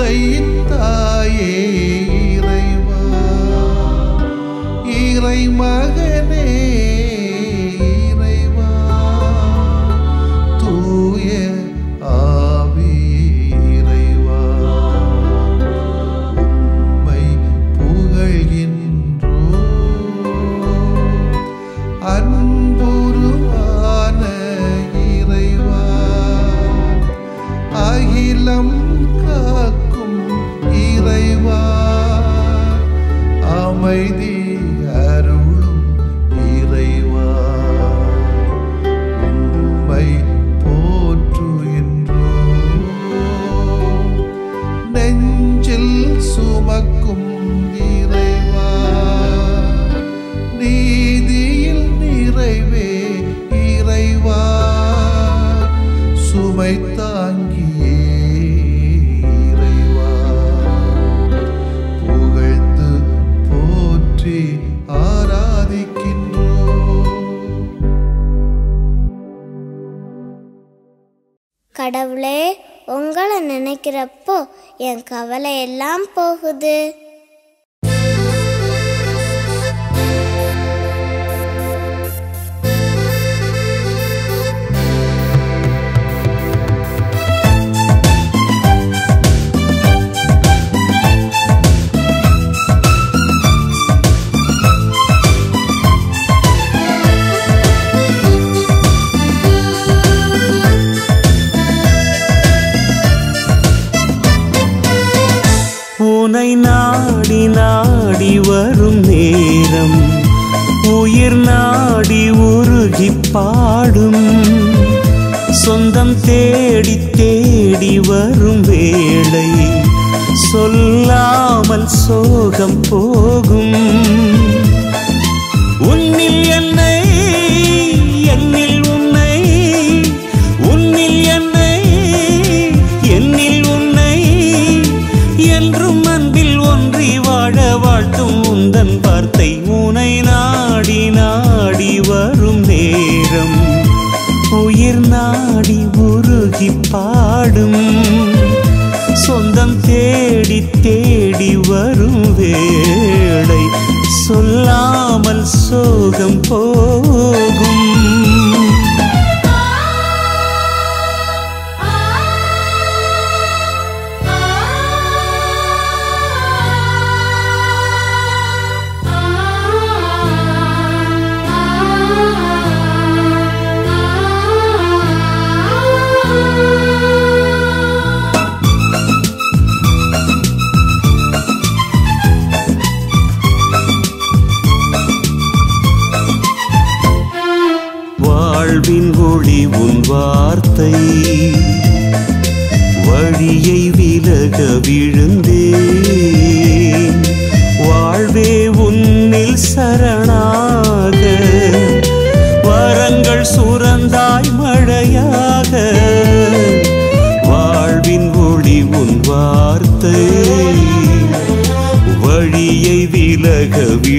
வைத்தாயே இறைவா இறை மகனே இறைவா தூய ஆவியே இறைவா உம்மை புகழ்கின்றோ அன்புருவான இறைவா அகிலம் காக்கும் இறைவா அமைதி அருளும் இறைவா உம்மை போற்றுகின்றோ நெஞ்சில் சுமக்கும் இறைவா நீதியில் நிறைவே இறைவா சுமை தாங்கியே இறைவா புகழ்ந்து போற்றி ஆராதிக்கின்றோ கடவுளே உங்களை நினைக்கிறப்போ என் கவலை எல்லாம் போகுது உனை நாடி நாடி வரும் நேரம் உயிர் நாடி உருகி பாடும் சொந்தம் தேடி தேடி வரும் வேளை சொல்லாமல் சோகம் போகும் உன்னில் என்னை என்னில் உன்னை உன்னில் என்னை என்னில் உன்னை என்றும் அன்பில் ஒன்றி வாழ வாழ்த்தும் உந்தன் வார்த்தை உனை நாடி நாடி வரும் நேரம் உயிர் நாடி உருகி பாடும் சொந்தம் தேடி தேடி வரும் வேளை சொல்லாமல் சோகம் போகும் வாழ்வின் ஒளி உன் வார்த்தை வழியை விலக விழுந்தேன் வாழ்வே உன்னில் சரணாக வரங்கள் சுரந்தாய் மழையாக வாழ்வின் ஒளி உன் வார்த்தை வழியை விலக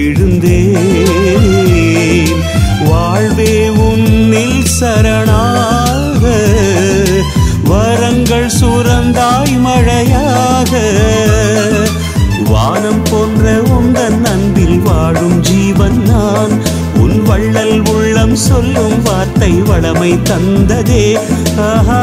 விழுந்தேன் வாழ்வே உன்னில் சரணாக வரங்கள் சுரந்தாய் மழையாக வானம் போன்ற உந்தன் அன்பில் வாழும் ஜீவன் நான் உன் வள்ளல் உள்ளம் சொல்லும் வார்த்தை வளமை தந்ததே ஆஹா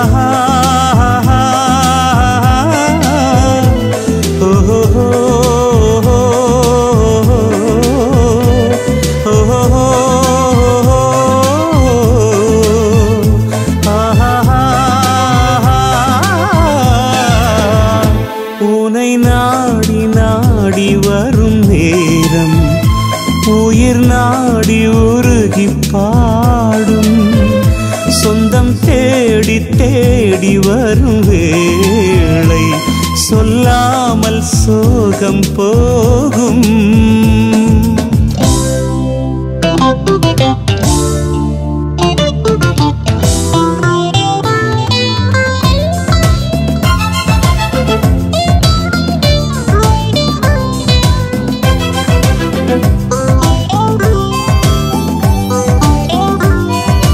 உனை நாடி நாடி வரும் நேரம் உயிர் நாடி உருகி பாடும் சொந்தம் தேடி தேடி வரும் வேளை சொல்லாமல் சோகம் போகும்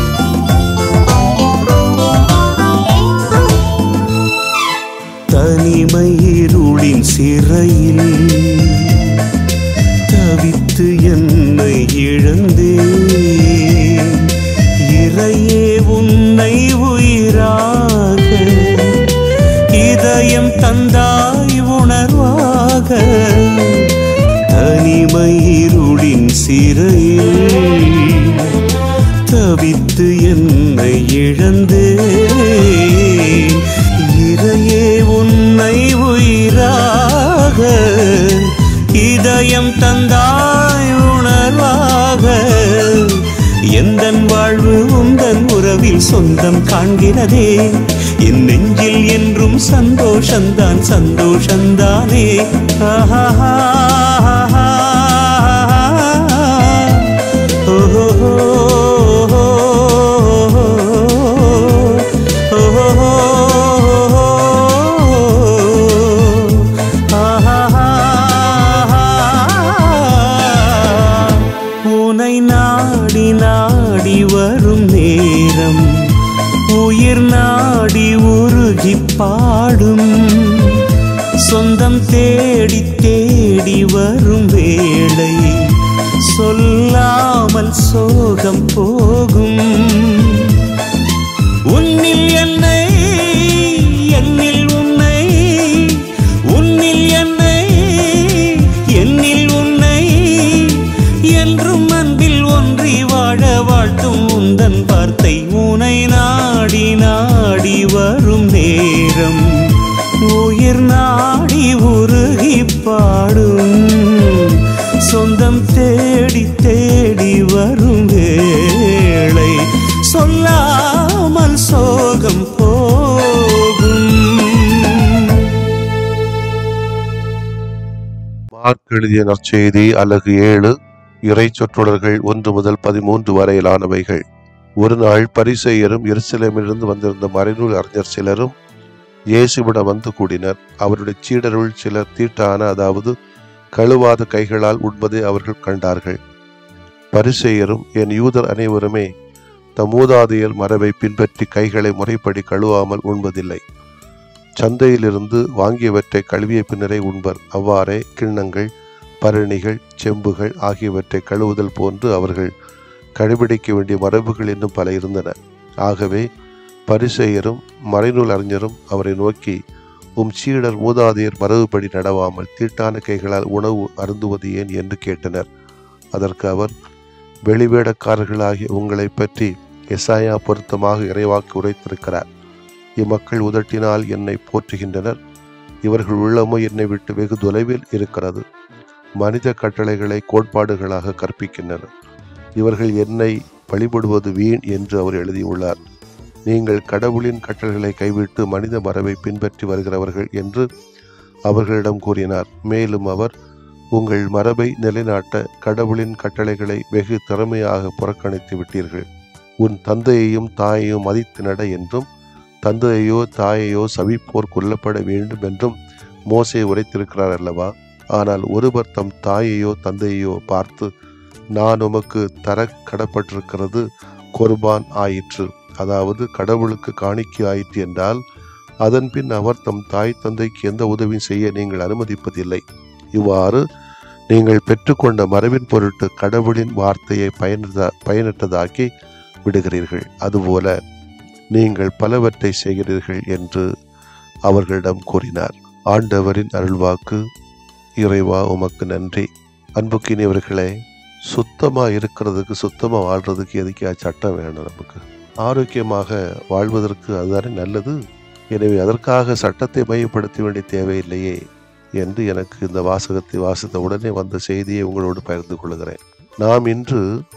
தனி தனிமை இருளின் சிறையில் தவித்து என்னை இழந்தேன் இறையே உன்னை உயிராக இதயம் தந்தாய் உணர்வாக தனிமை இருளின் சிறையில் தவித்து என்னை இழந்தேன் இறையே உன்னை உயிராக இதயம் தந்தாய் உணர்வாக எந்தன் வாழ்வு உந்தன் உறவில் சொந்தம் காண்கிறதே என் நெஞ்சில் என்றும் சந்தோஷந்தான் சந்தோஷந்தானே ஆஹா உனை நாடி நாடி வரும் நேரம் உயிர் நாடி உருகி பாடும் சொந்தம் தேடி தேடி வரும் வேளை சொல்லாமல் சோகம் போகும் உன்னில் என்னை என்னில் உன்னை உன்னில் என்னை என்னில் உன்னை என்றும் அன்பில் ஒன்றி வாழ வாழ்த்தும் உந்தன் வார்த்தை உனை நாடி நாடி வரும் நேரம் உயிர் நாடி உருகி பாடும் சொந்தம் தேடி தேடி வரும் வேளை சொல்லாமல் சோகம் போகும் மார்க் எழுதிய நற்செய்தி அலகு ஏழு இறை சொற்றொடர்கள் ஒன்று முதல் பதிமூன்று வரையிலானவைகள் ஒரு நாள் பரிசெயரும் எருசலேமிலிருந்து வந்திருந்த மறைநூல் அறிஞர் சிலரும் இயேசுவிடம் வந்து கூடினர் அவருடைய சீடருள் சிலர் தீட்டான அதாவது கழுவாத கைகளால் உண்பதை அவர்கள் கண்டார்கள் பரிசெயரும் என் யூதர் அனைவருமே தம் மூதாதையர் மரபை பின்பற்றி கைகளை முறைப்படி கழுவாமல் உண்பதில்லை சந்தையிலிருந்து வாங்கியவற்றை கழுவிய பின்னரே உண்பர் அவ்வாறே கிண்ணங்கள் பரணிகள் செம்புகள் ஆகியவற்றை கழுவுதல் போன்று அவர்கள் கடைபிடிக்க வேண்டிய மரபுகள் இன்னும் பல இருந்தன ஆகவே பரிசெயரும் மறைநூல் அறிஞரும் அவரை நோக்கி உம் சீடர் மூதாதையர் மரபுப்படி நடவாமல் தீட்டான கைகளால் உணவு அருந்துவது ஏன் என்று கேட்டனர் அதற்கு அவர் வெளிவேடக்காரர்களாகிய உங்களை பற்றி எசாயா பொருத்தமாக இறைவாக்கு உரைத்திருக்கிறார் இம்மக்கள் உதட்டினால் என்னை போற்றுகின்றனர் இவர்கள் உள்ளமோ என்னை விட்டு வெகு தொலைவில் இருக்கிறது மனித கட்டளைகளை கோட்பாடுகளாக கற்பிக்கின்றனர் இவர்கள் என்னை வழிபடுவது வீண் என்று அவர் எழுதியுள்ளார் நீங்கள் கடவுளின் கட்டளைகளை கைவிட்டு மனித மரபை பின்பற்றி வருகிறவர்கள் என்று அவர்களிடம் கூறினார் மேலும் அவர் உங்கள் மரபை நிலைநாட்ட கடவுளின் கட்டளைகளை வெகு திறமையாக புறக்கணித்து விட்டீர்கள் உன் தந்தையையும் தாயையும் மதித்து நட என்றும் தந்தையோ தாயையோ சபிப்போர் கொல்லப்பட வேண்டும் என்றும் மோசே உரைத்திருக்கிறார் அல்லவா ஆனால் ஒருவர் தம் தாயையோ தந்தையோ பார்த்து நான் உமக்கு தர கடப்பட்டிருக்கிறது கொர்பான் ஆயிற்று அதாவது கடவுளுக்கு காணிக்கை ஆயிற்று என்றால் அதன்பின் அவர் தம் தாய் தந்தைக்கு எந்த உதவியும் செய்ய நீங்கள் அனுமதிப்பதில்லை இவ்வாறு நீங்கள் பெற்றுக்கொண்ட மரபின் பொருட்டு கடவுளின் வார்த்தையை பயனற்ற பயனற்றதாக்கி விடுகிறீர்கள் அதுபோல நீங்கள் பலவற்றை செய்கிறீர்கள் என்று அவர்களிடம் கூறினார் ஆண்டவரின் அருள்வாக்கு இறைவா உமக்கு நன்றி அன்புக்கினியவர்களே சுத்தமா இருக்கிறதுக்கு சுத்தமா வாழ்றதுக்கு எதுக்கே சட்டம் வேணும் நமக்கு ஆரோக்கியமாக வாழ்வதற்கு அதுதானே நல்லது எனவே அதற்காக சட்டத்தை மையப்படுத்த வேண்டிய தேவையில்லையே என்று எனக்கு இந்த வாசகத்தை வாசித்த உடனே வந்த செய்தியை உங்களோடு பகிர்ந்து கொள்கிறேன் நாம் இன்று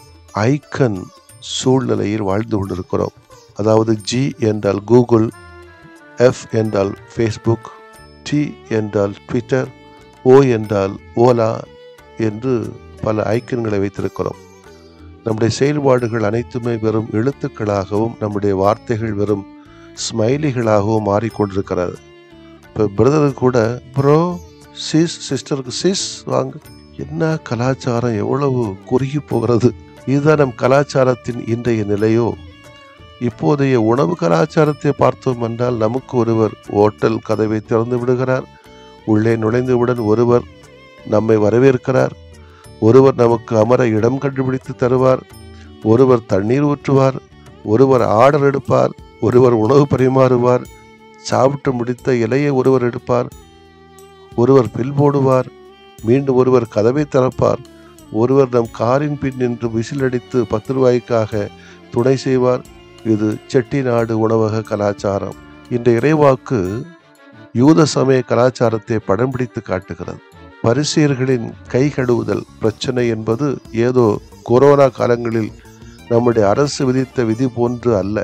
ஐக்கன் சூழ்நிலையில் வாழ்ந்து கொண்டிருக்கிறோம் அதாவது ஜி என்றால் கூகுள் எஃப் என்றால் ஃபேஸ்புக் டி என்றால் ட்விட்டர் ஓ என்றால் ஓலா என்று பல ஐக்கன்களை வைத்திருக்கிறோம் நம்முடைய செயல்பாடுகள் அனைத்துமே வெறும் எழுத்துக்களாகவும் நம்முடைய வார்த்தைகள் வெறும் ஸ்மைலிகளாகவும் மாறிக்கொண்டிருக்கிறது இப்போ பிரதருக்கு கூட ப்ரோ சிஸ் சிஸ்டருக்கு சிஸ் வாங்க என்ன கலாச்சாரம் எவ்வளவு குறுகி போகிறது இதுதான் நம் கலாச்சாரத்தின் இன்றைய நிலையோ இப்போதைய உணவு கலாச்சாரத்தை பார்த்தோம் என்றால் நமக்கு ஒருவர் ஓட்டல் கதவை திறந்து விடுகிறார் உள்ளே நுழைந்தவுடன் ஒருவர் நம்மை வரவேற்கிறார் ஒருவர் நமக்கு அமர இடம் கண்டுபிடித்து தருவார் ஒருவர் தண்ணீர் ஊற்றுவார் ஒருவர் ஆர்டர் எடுப்பார் ஒருவர் உணவு பரிமாறுவார் சாப்பிட்டு முடித்த இலையை ஒருவர் எடுப்பார் ஒருவர் பில் போடுவார் மீண்டும் ஒருவர் கதவை திறப்பார் ஒருவர் நம் காரின் பின் நின்று விசிலடித்து பத்து ரூபாய்க்காக துணை செய்வார் இது செட்டிநாடு உணவக கலாச்சாரம் இந்த இறைவாக்கு யூத சமய கலாச்சாரத்தை படம் பிடித்து காட்டுகிறது பரிசீயர்களின் கை கழுவுதல் பிரச்சனை என்பது ஏதோ கொரோனா காலங்களில் நம்முடைய அரசு விதித்த விதி போன்று அல்ல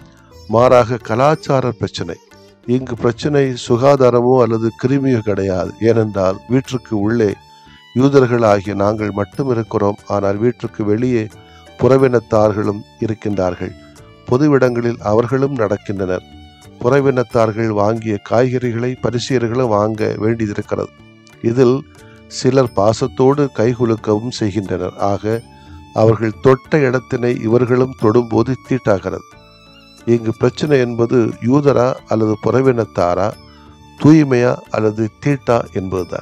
மாறாக கலாச்சார பிரச்சனை இங்கு பிரச்சனை சுகாதாரமோ அல்லது கிருமியோ கிடையாது ஏனென்றால் வீட்டிற்கு உள்ளே யூதர்கள் ஆகிய நாங்கள் மட்டும் இருக்கிறோம் ஆனால் வீட்டிற்கு வெளியே புறவினத்தார்களும் இருக்கின்றார்கள் பொதுவிடங்களில் அவர்களும் நடக்கின்றனர் புறவினத்தார்கள் வாங்கிய காய்கறிகளை பரிசியர்களும் வாங்க வேண்டியிருக்கிறது இதில் சிலர் பாசத்தோடு கைகுலுக்கவும் செய்கின்றனர் ஆக அவர்கள் தொட்ட இடத்தினை இவர்களும் தொடும்போது தீட்டாகிறது இங்கு பிரச்சனை என்பது யூதரா அல்லது புறவினத்தாரா தூய்மையா அல்லது தீட்டா என்பதுதான்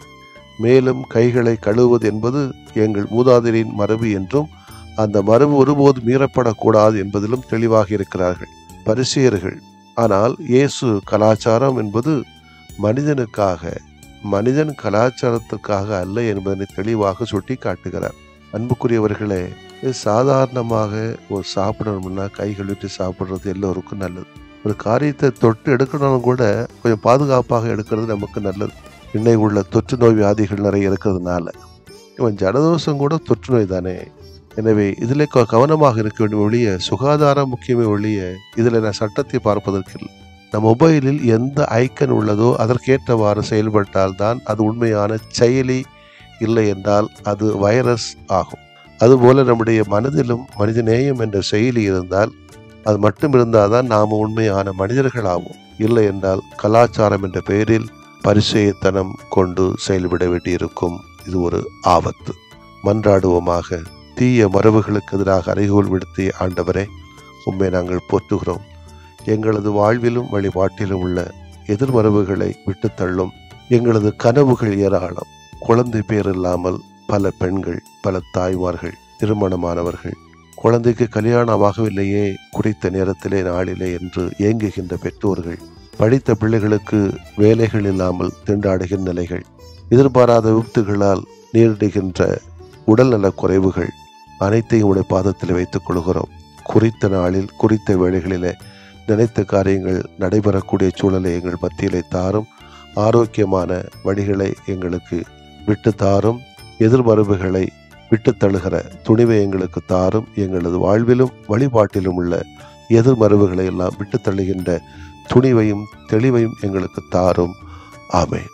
மேலும் கைகளை கழுவுவது என்பது எங்கள் மூதாதையரின் மரபு என்றும் அந்த மரபு ஒருபோது மீறப்படக்கூடாது என்பதிலும் தெளிவாக இருக்கிறார்கள் பரிசெயர்கள் ஆனால் இயேசு கலாச்சாரம் என்பது மனிதனுக்காக மனிதன் கலாச்சாரத்திற்காக அல்ல என்பதனை தெளிவாக சுட்டி காட்டுகிறார் அன்புக்குரியவர்களே இது சாதாரணமாக ஒரு சாப்பிடணும்னா கை கழுவிட்டு சாப்பிட்றது எல்லோருக்கும் நல்லது ஒரு காரியத்தை தொட்டு எடுக்கணும் கூட கொஞ்சம் பாதுகாப்பாக எடுக்கிறது நமக்கு நல்லது இன்னைக்கு உள்ள தொற்று நோய் வியாதிகள் நிறைய இருக்கிறதுனால இவன் ஜலதோஷம் கூட தொற்று நோய் தானே எனவே இதில் க- கவனமாக இருக்க வேண்டும் ஒழிய சுகாதாரம் முக்கியமே ஒழிய இதில் நான் சட்டத்தை பார்ப்பதற்கு இல்லை நம் மொபைலில் எந்த ஐக்கன் உள்ளதோ அதற்கேற்றவாறு செயல்பட்டால் தான் அது உண்மையான செயலி இல்லை என்றால் அது வைரஸ் ஆகும் அதுபோல நம்முடைய மனதிலும் மனிதநேயம் என்ற செயலி இருந்தால் அது மட்டும் இருந்தால் தான் நாம் உண்மையான மனிதர்கள் ஆவோம் இல்லை என்றால் கலாச்சாரம் என்ற பெயரில் பரிசெயத்தனம் கொண்டு செயல்பட வேண்டியிருக்கும் இது ஒரு ஆபத்து மன்றாடுவோமாக தீய மரபுகளுக்கு எதிராக அறைகோல் விடுத்திய ஆண்டவரே உண்மை நாங்கள் போற்றுகிறோம் எங்களது வாழ்விலும் வழிபாட்டிலும் உள்ள எதிர்மரபுகளை விட்டுத்தள்ளும் எங்களது கனவுகள் ஏராளம் குழந்தை பேர் இல்லாமல் பல பெண்கள் பல தாய்மார்கள் திருமணமானவர்கள் குழந்தைக்கு கல்யாணமாகவில்லையே குறித்த நேரத்திலே நாளிலே என்று ஏங்குகின்ற பெற்றோர்கள் படித்த பிள்ளைகளுக்கு வேலைகள் இல்லாமல் திண்டாடுகின்ற நிலைகள் எதிர்பாராத விபத்துகளால் நேரிடுகின்ற உடல்நலக் குறைவுகள் அனைத்தையும் உடைய பாதத்தில் வைத்துக் கொள்கிறோம் குறித்த நாளில் குறித்த வேளைகளிலே நினைத்த காரியங்கள் நடைபெறக்கூடிய சூழலை எங்கள் மத்தியிலே தாரும் ஆரோக்கியமான வழிகளை எங்களுக்கு விட்டு தாரும் எதிர்மரபுகளை விட்டு தழுகிற துணிவை எங்களுக்கு தாரும் எங்களது வாழ்விலும் வழிபாட்டிலும் உள்ள எதிர்மரபுகளை எல்லாம் விட்டு தள்ளுகின்ற துணிவையும் தெளிவையும் எங்களுக்கு தாரும் ஆமென்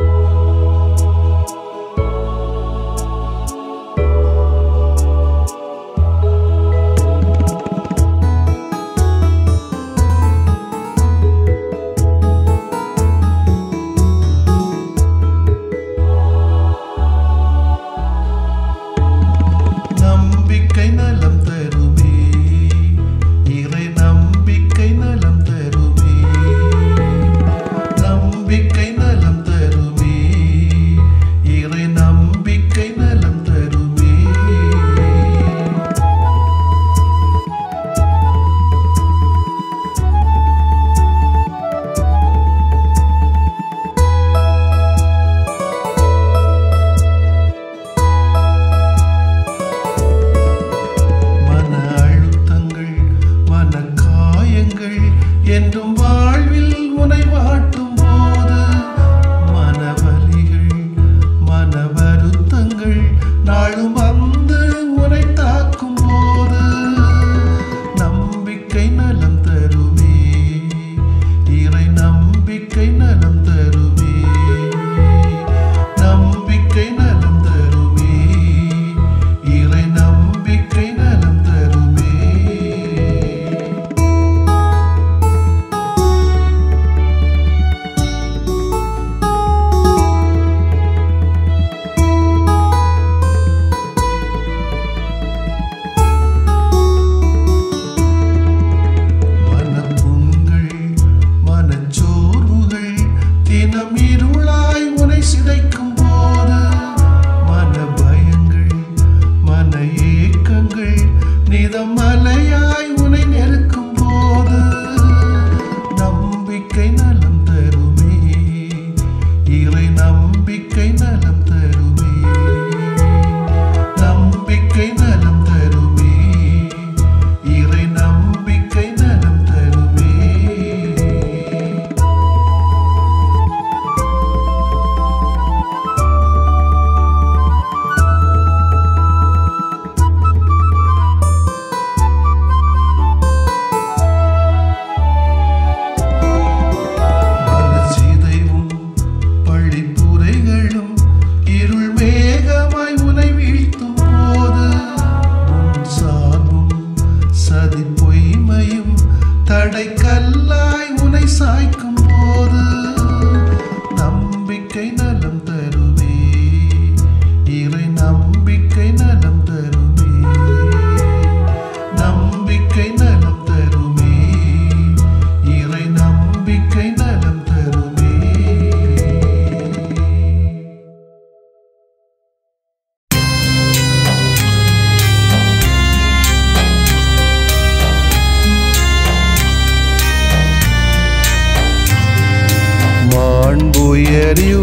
நம்பிக்கை நலம் தருமே இறை நம்பிக்கை நலம் தருமே நம்பிக்கை நலம் தருமே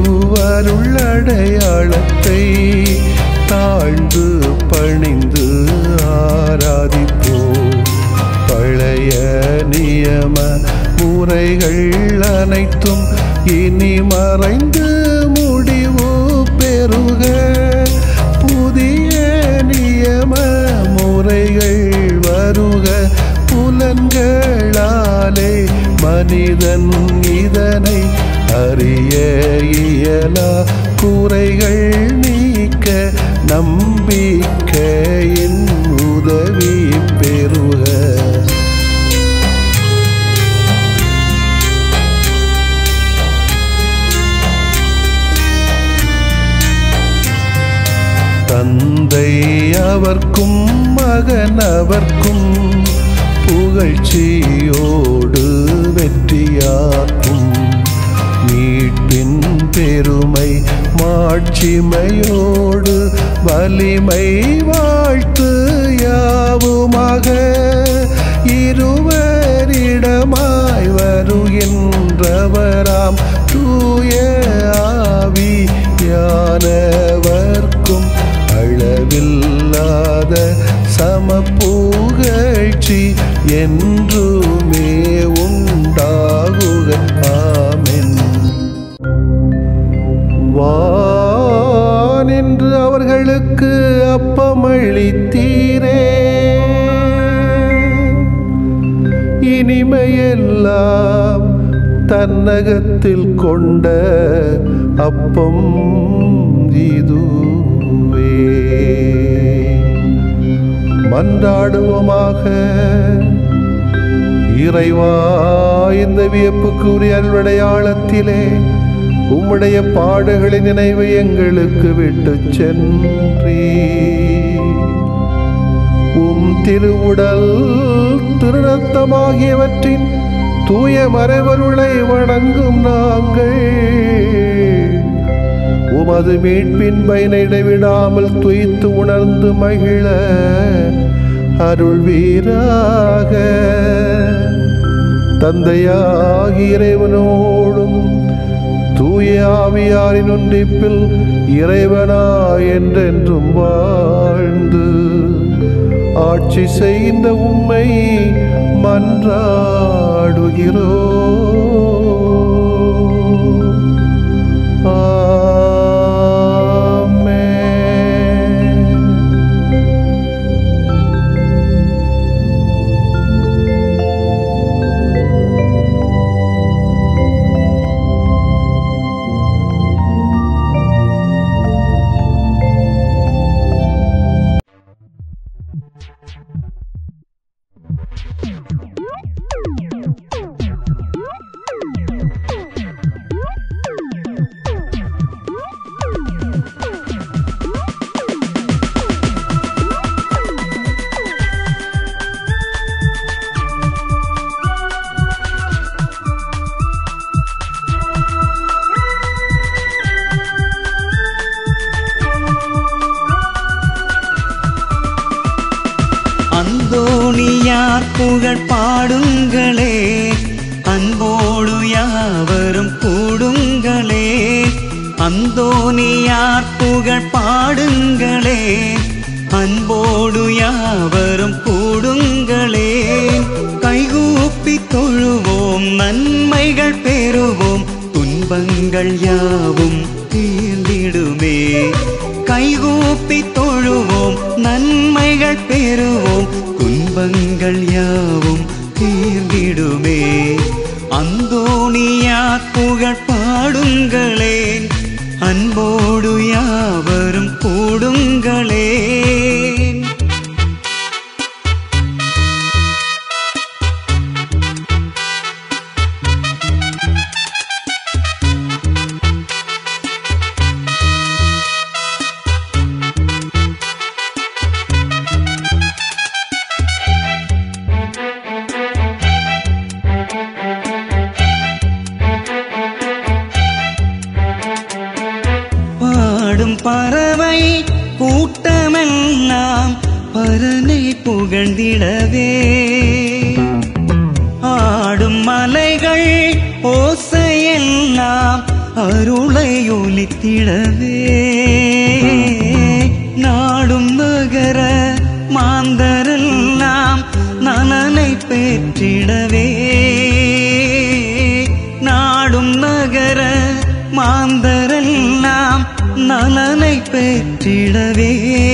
திருவருளடையாளத்தை தாழ்ந்து பணிந்து ஆராதிப்போம் பழைய நியம முறைகள் அனைத்தும் இனி மறைந்து முடிவு பெறுக புதிய நியம முறைகள் வருக புலன்களாலே மனிதன் இதனை அறிய இயலா குறைகள் நீக்க நம்பிக்கையின் உதவி பெறுக தந்தை அவர்க்கும் மகன் அவர்க்கும் புகழ்ச்சியோடு வெற்றியாக்கும் மீட்பின் பெருமை மாட்சிமையோடு வலிமை வாழ்த்து யாவுமாக இருவரிடமாய் வருகின்றவராம் தூய ஆவி யானவர்க்கும் அளவில்லாத சமப்புகழ்ச்சி என்றுமே உண்டாகுக ஆமென் வானின்று அவர்களுக்கு அப்பமளித்தீரே இனிமையெல்லாம் தன்னகத்தில் கொண்ட அப்பம் இதுவே மன்றாடுவோமாக இறைவா இந்த வியப்புக்குரிய அல்வடையாளத்திலே உம்முடைய பாடுகளின் நினைவு எங்களுக்கு விட்டு சென்றீ உம் திருவுடல் திருநத்தமாகியவற்றின் தூய மறைவருளை வணங்கும் நாங்கள் உமது மீட்பின் பயனை இடைவிடாமல் துய்த்து உணர்ந்து மகிழ அருள்வீராக தந்தையாகி இறைவனோடும் தூய ஆவியாரின் ஒன்றிப்பில் இறைவனா என்றென்றும் வாழ்ந்து ஆட்சி செய்கின்ற உம்மை மன்றாடுகிறோ ஆமென் அந்தோணியார் புகழ் பாடுங்களே அன்போடு யாவரும் கூடுங்களே அந்தோணியார் புகழ் பாடுங்களே அன்போடு யாவரும் கூடுங்களே கைகூப்பி தொழுவோம் நன்மைகள் பெறுவோம் துன்பங்கள் யாவும் தீர்ந்திடுமே கைகூப்பி தொழுவோம் நன்மைகள் பெறுவோம் துன்பங்கள் யாவும் தீர்ந்திடுமே அந்தோணியா புகழ் பாடுங்களேன் அன்போடு யாவரும் கூடுங்களேன் பாடும் பறவை கூட்டமெல்லாம் பரனை புகழ்ந்திடவே ஆடும் மலைகள் ஓசையெல்லாம் அருளை ஜொலித்திடவே நாடும் நகர மாந்தரெல்லாம் நலனை பெற்றிடவே நாடும் நகர மாந்தரெல்லாம் நலனை பெற்றிடவே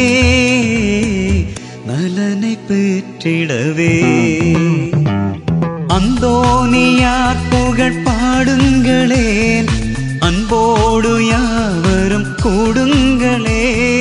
நலனை பெற்றிடவே அந்தோனியார் புகழ் பாடுங்களேன் அன்போடு யாவரும் கூடுங்களே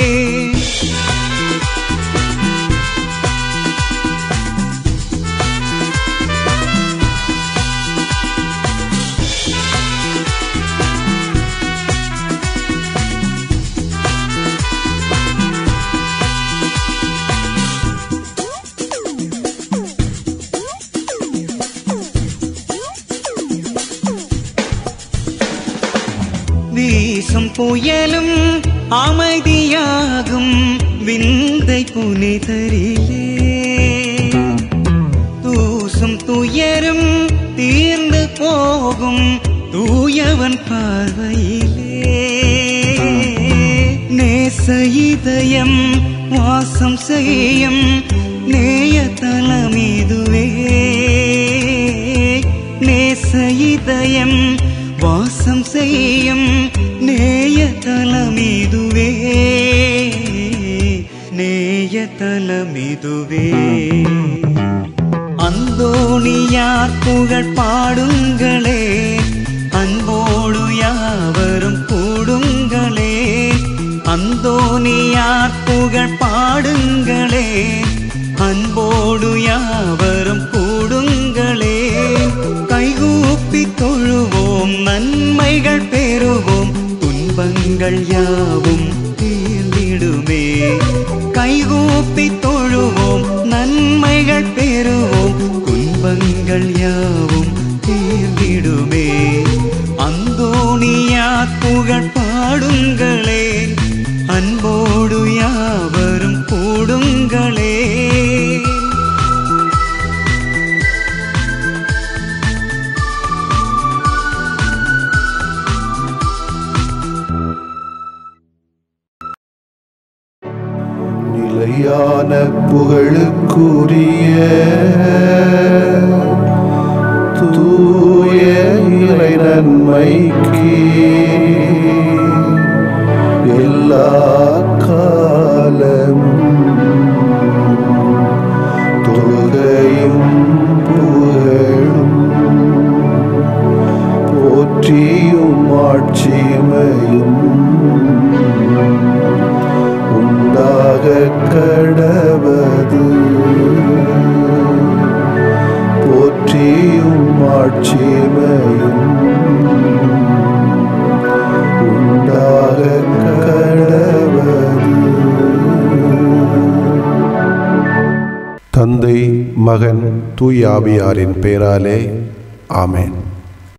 வீசும் புயலும் அமைதியாகும் விந்தை புனிதரிலே தூசும் துயரும் தீர்ந்து போகும் தூயவன் பார்வையிலே நேச இதயம் வாசம் செய்யும் நேய தலமிதுவே நேச இதயம் வாசம் செய்யும் நேய தலமிதுவே நேய தலமிதுவே அந்தோணியார் புகழ் பாடுங்களே அன்போடு யாவரும் கூடுங்களே அந்தோணியார் புகழ் பாடுங்களே அன்போடு யாவரும் கூடுங்களே கைகூப்பி தொழுவோம் நன்மைகள் பெறுவோம் துன்பங்கள் யாவும் தீர்ந்திடுமே கைகூப்பி தொழுவோம் நன்மைகள் பெறுவோம் துன்பங்கள் யாவும் தீர்ந்திடுமே அந்தோணியா புகழ் பாடுங்களே அன்போடு யாவரும் கூடுங்களே நிலையான புகழுக்குரிய தூய இறை நன்மைக்கு எல்லா காலம் தொழுகையும் புகழும் போற்றியும் ஆட்சிமையும் உண்டாக கடவது போற்றியும் ஆட்சிமையும் உண்டாக கடவது தந்தை மகன் தூயாவியாரின் பெயராலே ஆமென்